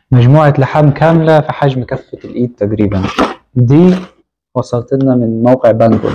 مجموعة لحام كاملة في حجم كفة الإيد تقريبا دي وصلت لنا من موقع بانجول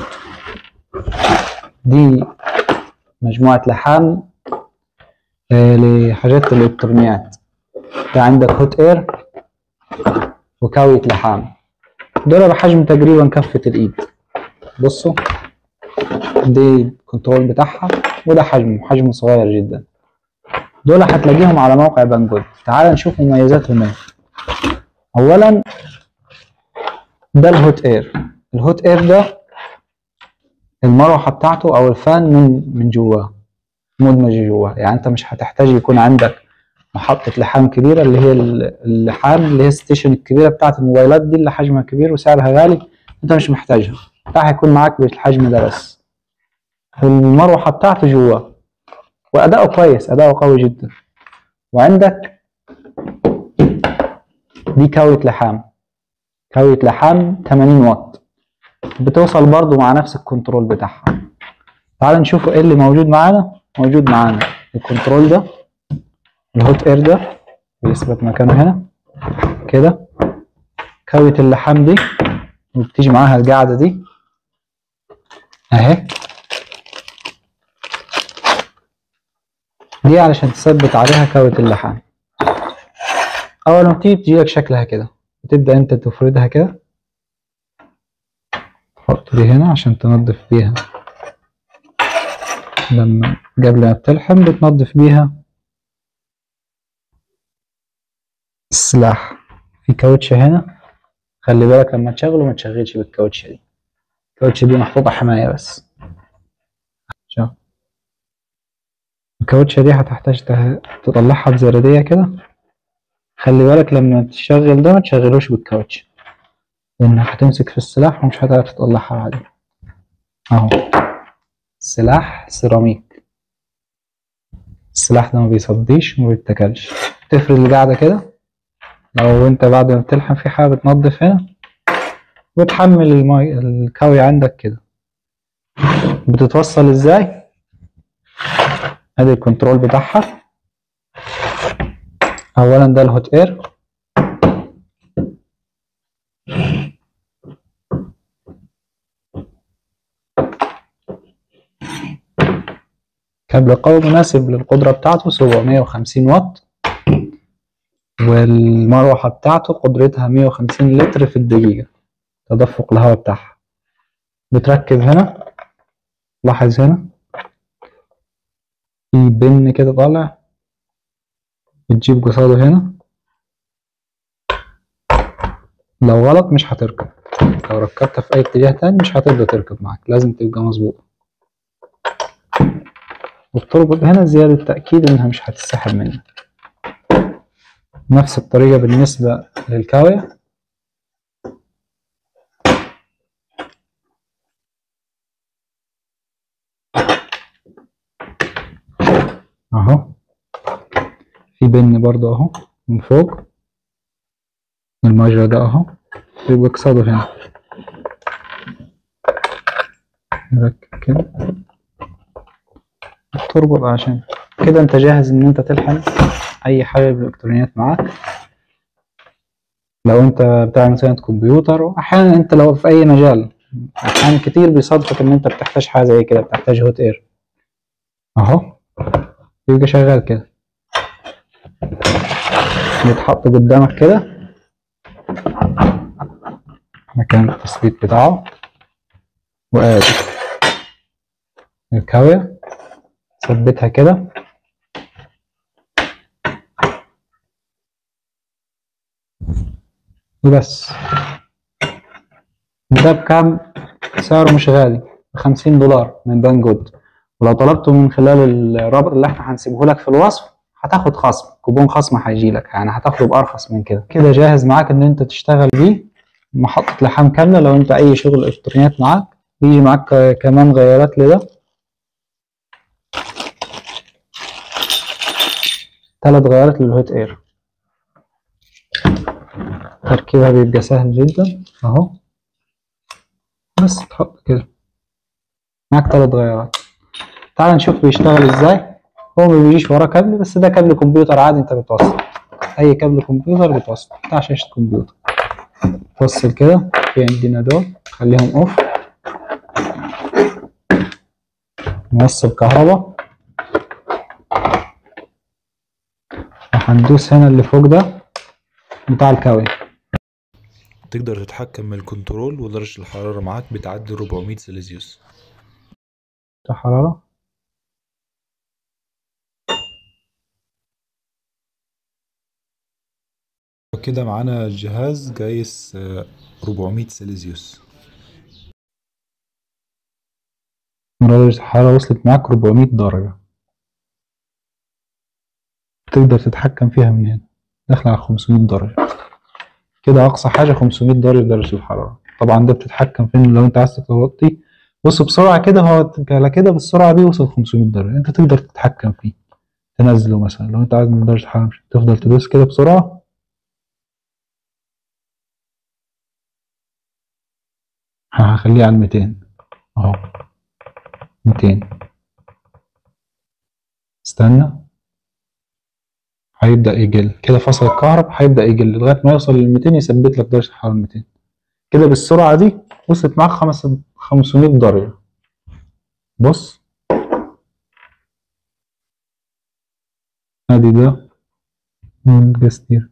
دي مجموعة لحام آه، لحاجات الإلكترونيات ده عندك هوت إير وكاوية لحام دول بحجم تقريبا كفة الإيد بصوا دي الكنترول بتاعها وده حجمه حجمه صغير جدا دول هتلاقيهم على موقع بانجول تعال نشوف مميزاتهم ايه اولا ده الهوت اير الهوت اير ده المروحه بتاعته او الفان من من جواه مدمج جواه يعني انت مش هتحتاج يكون عندك محطة لحام كبيرة اللي هي اللحام اللي هي الستيشن الكبيرة بتاعت الموبايلات دي اللي حجمها كبير وسعرها غالي انت مش محتاجها ده هيكون معاك بالحجم ده بس المروحة بتاعته جواه وأداؤه كويس أداؤه قوي جدا وعندك دي كاوية لحام كاوية لحام 80 واط بتوصل برضو مع نفس الكنترول بتاعها تعال نشوف ايه اللي موجود معانا موجود معانا الكنترول ده الهوت اير ده بيثبت مكانه هنا كده كاوية اللحام دي وبتيجي معاها القاعدة دي اهي دي علشان تثبت عليها كاوية اللحام أول ما بتيجي بتجيلك شكلها كده وتبدأ أنت تفردها كده تحط دي هنا عشان تنظف بيها لما قبل ما بتلحم بتنظف بيها السلاح في كاوتشة هنا خلي بالك لما تشغله ما تشغلش بالكاوتشة دي الكاوتشة دي محطوطة حماية بس شوف الكاوتشة دي هتحتاج ته- تطلعها بزردية كده خلي بالك لما تشغل ده ما تشغلوش بالكاوتش لأنها هتمسك في السلاح ومش هتعرف تطلعها بعدين أهو سلاح سيراميك السلاح ده ما بيصديش وما بيتاكلش تفرد القاعدة كده لو انت بعد ما بتلحم في حاجة بتنضف هنا وتحمل المي الكاوية عندك كده بتتوصل ازاي ادي الكنترول بتاعها اولا ده الهوت اير كابل قوي مناسب للقدرة بتاعته 750 واط والمروحة بتاعته قدرتها 150 لتر في الدقيقة تدفق الهواء بتاعها بتركب هنا لاحظ هنا في بن كده طالع بتجيب قصاده هنا لو غلط مش هتركب لو ركبتها في اي اتجاه تاني مش هتقدر تركب معاك لازم تبقى مظبوطة وبتربط هنا زيادة تأكيد انها مش هتتسحب منك نفس الطريقة بالنسبة للكاوية اهو في بن برضه اهو من فوق المجرى ده اهو يبقى قصاده هنا نركب كده تربط عشان كده انت جاهز ان انت تلحم اي حاجة بالالكترونيات معاك لو انت بتعمل صيانة كمبيوتر واحيانا انت لو في اي مجال احيانا كتير بيصادفك ان انت بتحتاج حاجة زي كده بتحتاج هوت اير اهو يبقى شغال كده بيتحط قدامك كده مكان التثبيت بتاعه وادي الكاوية ثبتها كده وبس ده بكام سعره مش غالي بخمسين دولار من بانجود ولو طلبته من خلال الرابط اللي احنا هنسيبه لك في الوصف هتاخد خصم كوبون خصم هيجيلك يعني هتاخده بأرخص من كده كده جاهز معاك ان انت تشتغل بيه محطة لحام كاملة لو انت اي شغل الكترونيات معاك بيجي معاك كمان غيارات لده ثلاث غيارات للهوت اير تركيبها بيبقى سهل جدا اهو بس تحط كده معاك ثلاث غيارات تعال نشوف بيشتغل ازاي هو ما بيجيش وراه كابل بس ده كابل كمبيوتر عادي انت بتوصل اي كابل كمبيوتر بتوصل بتاع شاشة كمبيوتر توصل كده في عندنا دول خليهم اوف نوصل كهرباء وهندوس هنا اللي فوق ده بتاع الكاوي تقدر تتحكم من الكنترول ودرجة الحرارة معاك بتعدي 400 سلسيوس بتاع حرارة وكده معانا جهاز قايس آه، 400 سلسيوس درجة الحرارة وصلت معاك 400 درجة تقدر تتحكم فيها من هنا داخل على 500 درجة كده أقصى حاجة 500 درجة درجة الحرارة طبعا ده بتتحكم فين لو أنت عايز توطي بص بسرعة كده هو على كده بالسرعة دي وصل 500 درجة أنت تقدر تتحكم فيه تنزله مثلا لو أنت عايز من درجة الحرارة مش تفضل تدوس كده بسرعة هخليه على 200 أهو 200 استنى هيبدأ يقل كده فصل الكهرب هيبدأ يقل لغاية ما يوصل لل 200 يثبت لك درجة الحرارة 200 كده بالسرعة دي وصلت معاك خمس 500 درجة بص ادي ده الجستير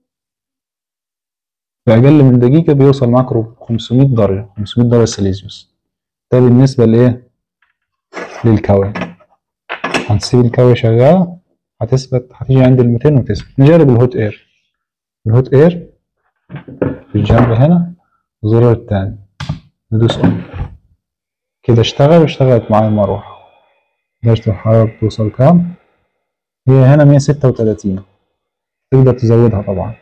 في أقل من دقيقة بيوصل معاك 500 درجة 500 درجة سيليزيوس ده بالنسبة لإيه؟ للكاوي هنسيب الكاوي شغالة هتثبت هتيجي عند ال 200 وتثبت نجرب الهوت اير الهوت اير في الجنب هنا الزرار التاني ندوس اون كده اشتغل واشتغلت معايا المروحة درجة الحرارة بتوصل كام؟ هي هنا 136 تقدر تزودها طبعا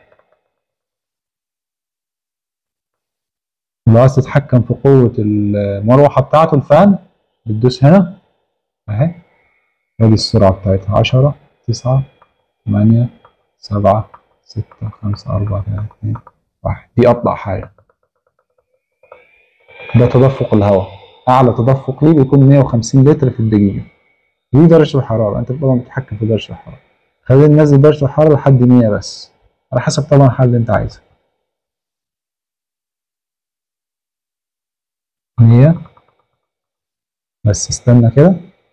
لو عايز تتحكم في قوة المروحة بتاعته الفان بتدوس هنا اهي ادي السرعة بتاعتها عشرة تسعة ثمانية سبعة ستة خمسة أربعة ثلاثة اثنين واحد دي أبطأ حاجة ده تدفق الهواء أعلى تدفق ليه بيكون 150 لتر في الدقيقة دي درجة الحرارة أنت طبعا بتتحكم في درجة الحرارة خلينا ننزل درجة الحرارة لحد 100 بس على حسب طبعا الحاجة اللي أنت عايزها 100 بس استنى كده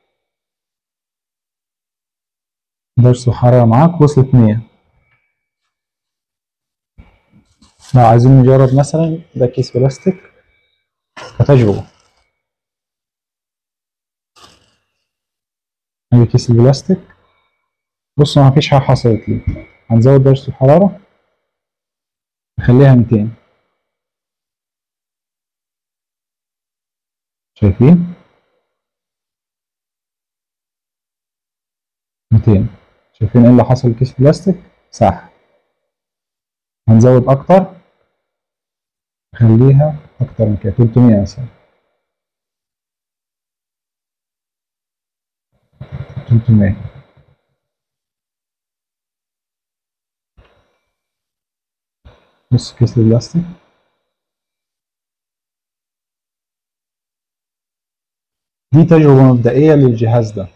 درجة الحرارة معاك وصلت 100 لو عايزين نجرب مثلا ده كيس بلاستيك كتجربة ادي كيس البلاستيك بص ما فيش حاجة حصلت لي هنزود درجة الحرارة نخليها 200 شايفين 200 شايفين ايه اللي حصل لكيس بلاستيك صح هنزود اكتر خليها اكتر من كده 300 مثلا 300 بص كيس البلاستيك دي تجربة مبدئية للجهاز ده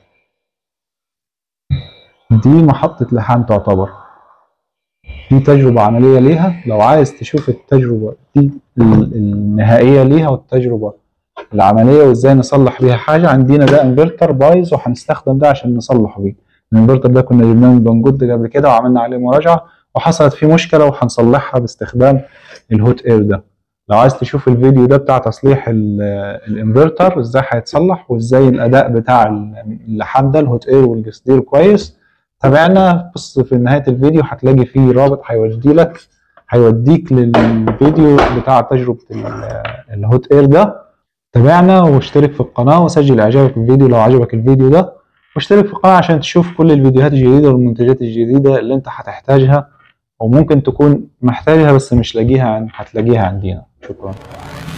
دي محطة لحام تعتبر دي تجربة عملية ليها لو عايز تشوف التجربة دي ال- النهائية ليها والتجربة العملية وازاي نصلح بيها حاجة عندنا ده انفرتر بايظ وهنستخدم ده عشان نصلحه بيه الانفرتر ده كنا جبناه من بنجود قبل كده وعملنا عليه مراجعة وحصلت فيه مشكلة وهنصلحها باستخدام الهوت اير ده لو عايز تشوف الفيديو ده بتاع تصليح ال- الانفرتر ازاي هيتصلح وازاي الاداء بتاع اللحام ده الهوت اير والجسدير كويس تابعنا بص في نهاية الفيديو هتلاقي فيه رابط هيودي لك هيوديك للفيديو بتاع تجربة ال- الهوت اير ده تابعنا واشترك في القناة وسجل اعجابك بالفيديو لو عجبك الفيديو ده واشترك في القناة عشان تشوف كل الفيديوهات الجديدة والمنتجات الجديدة اللي انت هتحتاجها وممكن تكون محتاجها بس مش لاقيها عن- هتلاقيها عندنا شكرا